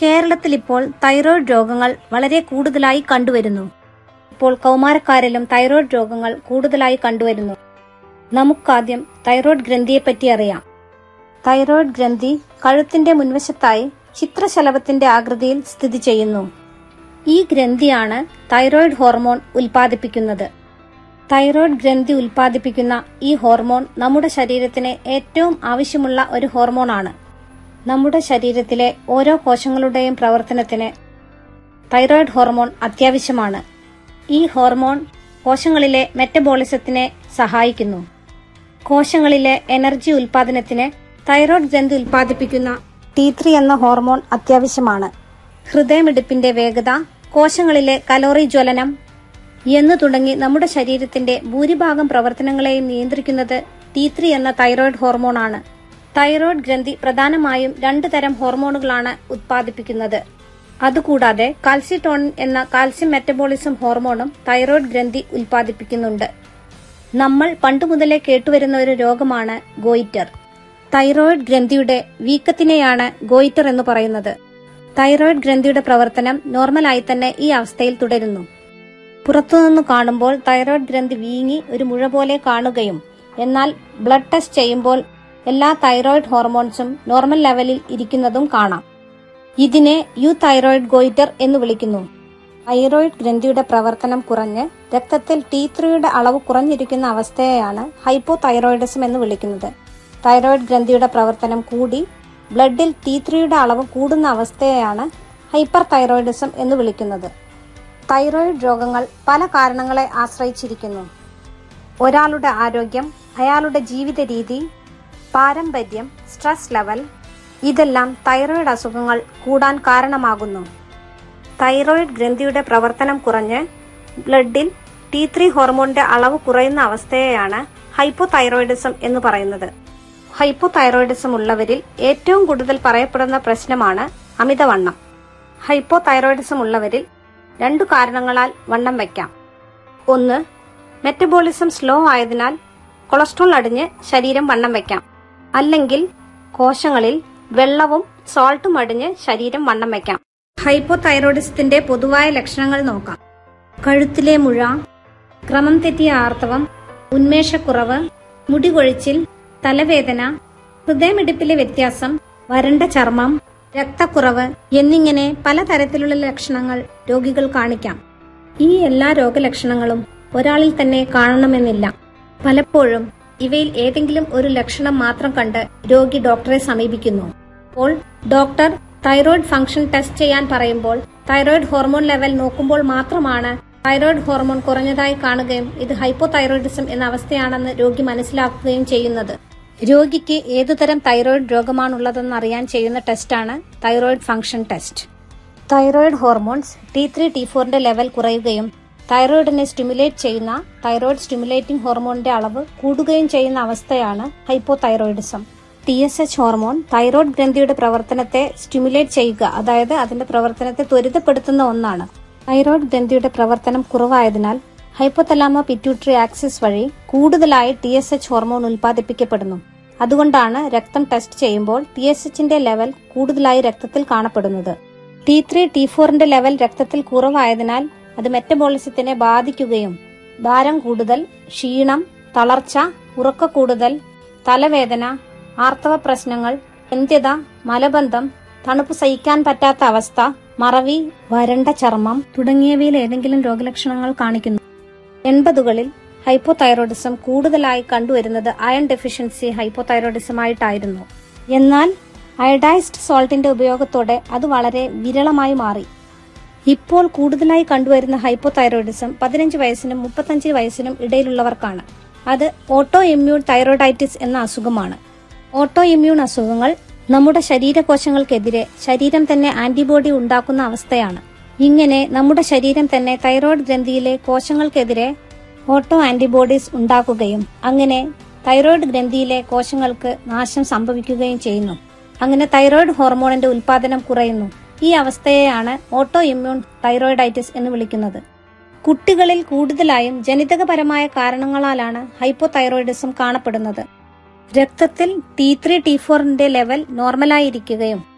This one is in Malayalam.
കേരളത്തിൽ ഇപ്പോൾ തൈറോയ്ഡ് രോഗങ്ങൾ വളരെ കൂടുതലായി കണ്ടുവരുന്നു ഇപ്പോൾ കൗമാരക്കാരിലും തൈറോയ്ഡ് രോഗങ്ങൾ കൂടുതലായി കണ്ടുവരുന്നു നമുക്കാദ്യം തൈറോയ്ഡ് ഗ്രന്ഥിയെപ്പറ്റി അറിയാം തൈറോയ്ഡ് ഗ്രന്ഥി കഴുത്തിന്റെ മുൻവശത്തായി ചിത്രശലഭത്തിന്റെ ആകൃതിയിൽ സ്ഥിതി ചെയ്യുന്നു ഈ ഗ്രന്ഥിയാണ് തൈറോയ്ഡ് ഹോർമോൺ ഉൽപ്പാദിപ്പിക്കുന്നത് തൈറോയ്ഡ് ഗ്രന്ഥി ഉൽപ്പാദിപ്പിക്കുന്ന ഈ ഹോർമോൺ നമ്മുടെ ശരീരത്തിന് ഏറ്റവും ആവശ്യമുള്ള ഒരു ഹോർമോണാണ് നമ്മുടെ ശരീരത്തിലെ ഓരോ കോശങ്ങളുടെയും പ്രവർത്തനത്തിന് തൈറോയ്ഡ് ഹോർമോൺ അത്യാവശ്യമാണ് ഈ ഹോർമോൺ കോശങ്ങളിലെ മെറ്റബോളിസത്തിനെ സഹായിക്കുന്നു കോശങ്ങളിലെ എനർജി ഉൽപാദനത്തിന് തൈറോയ്ഡ് ഗ്രന്ഥി ഉൽപ്പാദിപ്പിക്കുന്ന ടി ത്രീ എന്ന ഹോർമോൺ അത്യാവശ്യമാണ് ഹൃദയമിടിപ്പിന്റെ വേഗത കോശങ്ങളിലെ കലോറി ജ്വലനം എന്ന് തുടങ്ങി നമ്മുടെ ശരീരത്തിന്റെ ഭൂരിഭാഗം പ്രവർത്തനങ്ങളെയും നിയന്ത്രിക്കുന്നത് ടി ത്രീ എന്ന തൈറോയ്ഡ് ഹോർമോൺ ആണ് തൈറോയ്ഡ് ഗ്രന്ഥി പ്രധാനമായും രണ്ടു തരം ഹോർമോണുകളാണ് ഉത്പാദിപ്പിക്കുന്നത് അതുകൂടാതെ കാൽസിട്ടോണിൻ എന്ന കാൽസ്യം മെറ്റബോളിസം ഹോർമോണും തൈറോയ്ഡ് ഗ്രന്ഥി ഉൽപ്പാദിപ്പിക്കുന്നുണ്ട് നമ്മൾ പണ്ടുമുതലേ കേട്ടുവരുന്ന ഒരു രോഗമാണ് ഗോയിറ്റർ തൈറോയ്ഡ് ഗ്രന്ഥിയുടെ വീക്കത്തിനെയാണ് ഗോയിറ്റർ എന്ന് പറയുന്നത് തൈറോയ്ഡ് ഗ്രന്ഥിയുടെ പ്രവർത്തനം നോർമലായി തന്നെ ഈ അവസ്ഥയിൽ തുടരുന്നു പുറത്തുനിന്ന് കാണുമ്പോൾ തൈറോയ്ഡ് ഗ്രന്ഥി വീങ്ങി ഒരു മുഴ പോലെ കാണുകയും എന്നാൽ ബ്ലഡ് ടെസ്റ്റ് ചെയ്യുമ്പോൾ എല്ലാ തൈറോയ്ഡ് ഹോർമോൺസും നോർമൽ ലെവലിൽ ഇരിക്കുന്നതും കാണാം ഇതിനെ യു തൈറോയ്ഡ് ഗോയിറ്റർ എന്ന് വിളിക്കുന്നു തൈറോയ്ഡ് ഗ്രന്ഥിയുടെ പ്രവർത്തനം കുറഞ്ഞ് രക്തത്തിൽ ടി ത്രീയുടെ അളവ് കുറഞ്ഞിരിക്കുന്ന അവസ്ഥയെയാണ് ഹൈപ്പോ തൈറോയിഡിസം എന്ന് വിളിക്കുന്നത് തൈറോയ്ഡ് ഗ്രന്ഥിയുടെ പ്രവർത്തനം കൂടി ബ്ലഡിൽ ടി ത്രീയുടെ അളവ് കൂടുന്ന അവസ്ഥയെയാണ് ഹൈപ്പർ തൈറോയിഡിസം എന്ന് വിളിക്കുന്നത് തൈറോയിഡ് രോഗങ്ങൾ പല കാരണങ്ങളെ ആശ്രയിച്ചിരിക്കുന്നു ഒരാളുടെ ആരോഗ്യം അയാളുടെ ജീവിത രീതി പാരമ്പര്യം സ്ട്രെസ് ലെവൽ ഇതെല്ലാം തൈറോയിഡ് അസുഖങ്ങൾ കൂടാൻ കാരണമാകുന്നു തൈറോയിഡ് ഗ്രന്ഥിയുടെ പ്രവർത്തനം കുറഞ്ഞ് ബ്ലഡിൽ ടി ത്രീ ഹോർമോണിന്റെ അളവ് കുറയുന്ന അവസ്ഥയെയാണ് ഹൈപ്പോ തൈറോയിഡിസം എന്ന് പറയുന്നത് ഹൈപ്പോ തൈറോയിഡിസം ഉള്ളവരിൽ ഏറ്റവും കൂടുതൽ പറയപ്പെടുന്ന പ്രശ്നമാണ് അമിതവണ്ണം ഹൈപ്പോ തൈറോയിഡിസം ഉള്ളവരിൽ രണ്ടു കാരണങ്ങളാൽ വണ്ണം വയ്ക്കാം ഒന്ന് മെറ്റബോളിസം സ്ലോ ആയതിനാൽ കൊളസ്ട്രോൾ അടിഞ്ഞ് ശരീരം വണ്ണം വയ്ക്കാം അല്ലെങ്കിൽ കോശങ്ങളിൽ വെള്ളവും സോൾട്ടും അടിഞ്ഞ് ശരീരം വണ്ണം വയ്ക്കാം ഹൈപ്പോ തൈറോയിഡിസത്തിന്റെ പൊതുവായ ലക്ഷണങ്ങൾ നോക്കാം കഴുത്തിലെ മുഴ ക്രമം തെറ്റിയ ആർത്തവം ഉന്മേഷക്കുറവ് മുടി കൊഴിച്ചിൽ തലവേദന ഹൃദയമിടിപ്പിലെ വ്യത്യാസം വരണ്ട ചർമ്മം രക്തക്കുറവ് എന്നിങ്ങനെ പലതരത്തിലുള്ള ലക്ഷണങ്ങൾ രോഗികൾ കാണിക്കാം ഈ എല്ലാ രോഗലക്ഷണങ്ങളും ഒരാളിൽ തന്നെ കാണണമെന്നില്ല പലപ്പോഴും ഇവയിൽ ഏതെങ്കിലും ഒരു ലക്ഷണം മാത്രം കണ്ട് രോഗി ഡോക്ടറെ സമീപിക്കുന്നു അപ്പോൾ ഡോക്ടർ തൈറോയ്ഡ് ഫംഗ്ഷൻ ടെസ്റ്റ് ചെയ്യാൻ പറയുമ്പോൾ തൈറോയ്ഡ് ഹോർമോൺ ലെവൽ നോക്കുമ്പോൾ മാത്രമാണ് തൈറോയ്ഡ് ഹോർമോൺ കുറഞ്ഞതായി കാണുകയും ഇത് ഹൈപ്പോ തൈറോയിഡിസം എന്ന അവസ്ഥയാണെന്ന് രോഗി മനസ്സിലാക്കുകയും ചെയ്യുന്നത് രോഗിക്ക് ഏതുതരം തൈറോയ്ഡ് രോഗമാണുള്ളതെന്ന് അറിയാൻ ചെയ്യുന്ന ടെസ്റ്റാണ് thyroid function test thyroid hormones T three T ഫോറിന്റെ ലെവൽ കുറയുകയും തൈറോയിഡിനെ സ്റ്റിമുലേറ്റ് ചെയ്യുന്ന തൈറോയ്ഡ് സ്റ്റിമുലേറ്റിംഗ് ഹോർമോണിന്റെ അളവ് കൂടുകയും ചെയ്യുന്ന അവസ്ഥയാണ് hypothyroidism T S H hormone thyroid ഗ്രന്ഥിയുടെ പ്രവർത്തനത്തെ സ്റ്റിമുലേറ്റ് ചെയ്യുക അതായത് അതിന്റെ പ്രവർത്തനത്തെ ത്വരിതപ്പെടുത്തുന്ന ഒന്നാണ് തൈറോയ്ഡ് ഗ്രന്ഥിയുടെ പ്രവർത്തനം കുറവായതിനാൽ ഹൈപ്പോതലാമോ പിറ്റ്യൂട്ടറി ആക്സിസ് വഴി കൂടുതലായി ടി എസ് എച്ച് ഹോർമോൺ ഉൽപ്പാദിപ്പിക്കപ്പെടുന്നു അതുകൊണ്ടാണ് രക്തം ടെസ്റ്റ് ചെയ്യുമ്പോൾ ടി എസ് എച്ചിന്റെ ലെവൽ കൂടുതലായി രക്തത്തിൽ കാണപ്പെടുന്നത് ടി ത്രീ ടി ഫോറിന്റെ ലെവൽ രക്തത്തിൽ കുറവായതിനാൽ അത് മെറ്റബോളിസത്തിനെ ബാധിക്കുകയും ഭാരം കൂടുതൽ ക്ഷീണം തളർച്ച ഉറക്ക കൂടുതൽ തലവേദന ആർത്തവ പ്രശ്നങ്ങൾ എന്ത്യത മലബന്ധം തണുപ്പ് സഹിക്കാൻ പറ്റാത്ത അവസ്ഥ മറവി വരണ്ട ചർമ്മം തുടങ്ങിയവയിൽ ഏതെങ്കിലും രോഗലക്ഷണങ്ങൾ കാണിക്കുന്നു എൺപതുകളിൽ ഹൈപ്പോതൈറോയിഡിസം കൂടുതലായി കണ്ടുവരുന്നത് അയൺ ഡെഫിഷ്യൻസി ഹൈപ്പോതൈറോയിഡിസം ആയിട്ടായിരുന്നു എന്നാൽ അയഡൈസ്ഡ് സോൾട്ടിന്റെ ഉപയോഗത്തോടെ അത് വളരെ വിരളമായി മാറി ഇപ്പോൾ കൂടുതലായി കണ്ടുവരുന്ന ഹൈപ്പോതൈറോയിഡിസം പതിനഞ്ച് വയസ്സിനും മുപ്പത്തഞ്ച് വയസ്സിനും ഇടയിലുള്ളവർക്കാണ് അത് ഓട്ടോ ഇമ്മ്യൂൺ തൈറോയിഡൈറ്റിസ് എന്ന അസുഖമാണ് ഓട്ടോ ഇമ്മ്യൂൺ അസുഖങ്ങൾ നമ്മുടെ ശരീരകോശങ്ങൾക്കെതിരെ ശരീരം തന്നെ ആന്റിബോഡി ഉണ്ടാക്കുന്ന അവസ്ഥയാണ് ഇങ്ങനെ നമ്മുടെ ശരീരം തന്നെ തൈറോയ്ഡ് ഗ്രന്ഥിയിലെ കോശങ്ങൾക്കെതിരെ ഓട്ടോ ആന്റിബോഡീസ് ഉണ്ടാക്കുകയും അങ്ങനെ തൈറോയ്ഡ് ഗ്രന്ഥിയിലെ കോശങ്ങൾക്ക് നാശം സംഭവിക്കുകയും ചെയ്യുന്നു അങ്ങനെ തൈറോയ്ഡ് ഹോർമോണിന്റെ ഉൽപാദനം കുറയുന്നു ഈ അവസ്ഥയെയാണ് ഓട്ടോ ഇമ്മ്യൂൺ തൈറോയിഡൈറ്റിസ് എന്ന് വിളിക്കുന്നത് കുട്ടികളിൽ കൂടുതലായും ജനിതകപരമായ കാരണങ്ങളാലാണ് ഹൈപ്പോതൈറോയിഡിസം കാണപ്പെടുന്നത് രക്തത്തിൽ ടി ത്രീ ടി ഫോറിന്റെ ലെവൽ നോർമലായിരിക്കുകയും